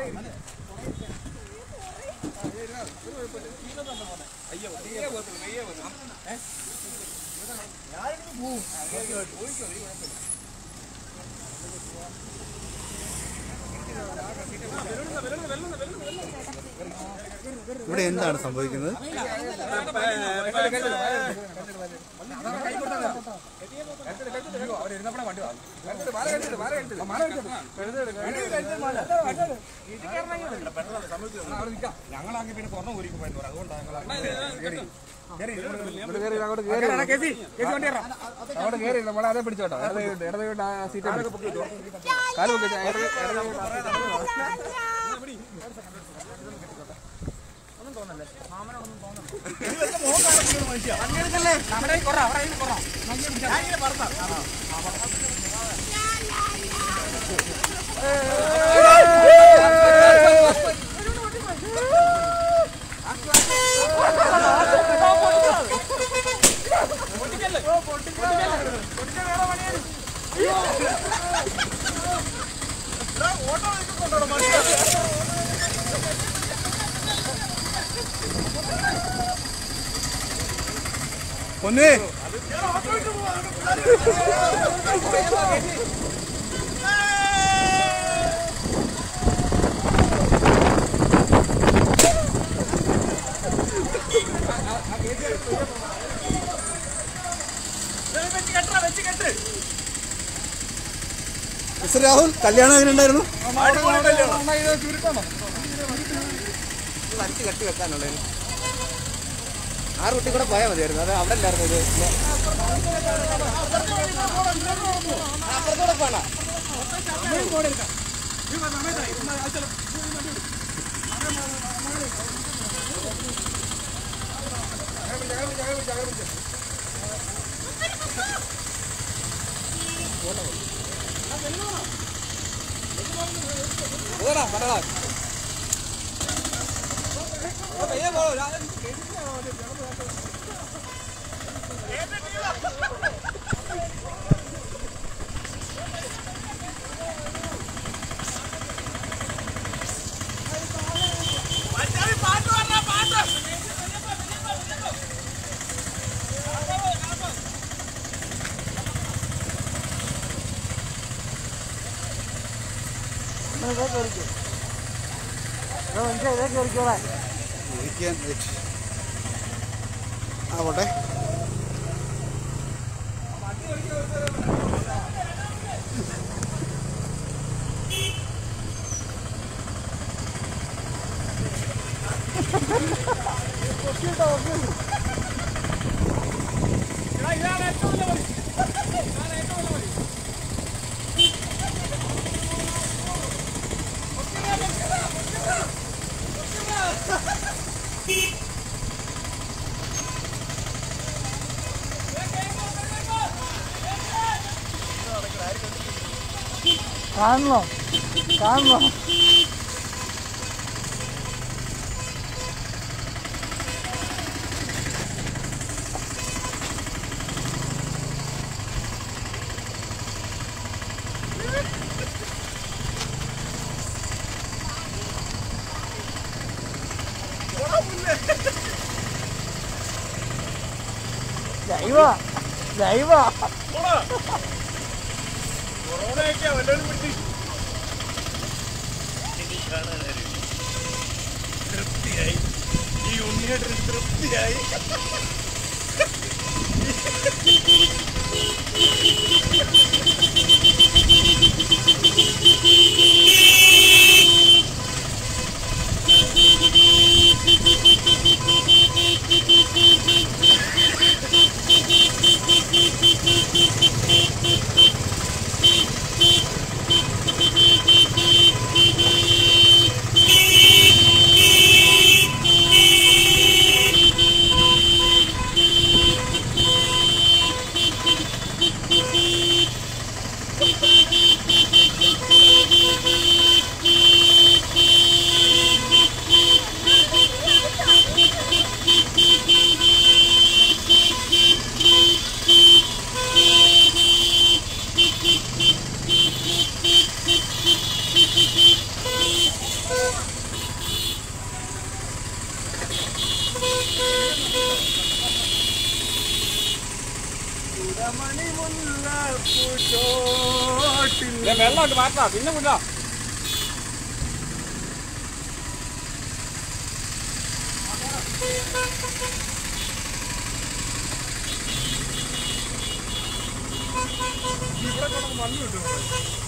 ഇവിടെ എന്താണ് സംഭവിക്കുന്നത് ഞങ്ങളങ്ങ് പിന്നെ തുറന്നു ഊരിക്കും പോയെന്ന് പറയും അതുകൊണ്ടാണ് അങ്ങോട്ട് കയറി നമ്മളെ അതേ പിടിച്ചോട്ടോ ഇടത് ഇടത് വീട്ട് ആ സീറ്റ് കാല് പൊക്കി ഇടത് പൊന്നേ മിസ്റ്റർ രാഹുൽ കല്യാണം എങ്ങനെ ഉണ്ടായിരുന്നു അടിച്ച് കട്ടി വെക്കാനുള്ളത് ആ റൂട്ടിൽ കൂടെ പോയാൽ മതിയായിരുന്നു അത് അവിടെ അല്ലായിരുന്നു ഇത് അപ്പുറത്തൂടെ പോണ പോടാ പടവാ ഇരിക്കാൻ വെച്ച്. ആ പോട്ടെ കാണണോ കാണണോ ലൈവ ലൈവ വെള്ളമൊക്കെ മാറ്റാം പിന്നെ വിടാം ഇവിടെ മണ്ണ് കിട്ടും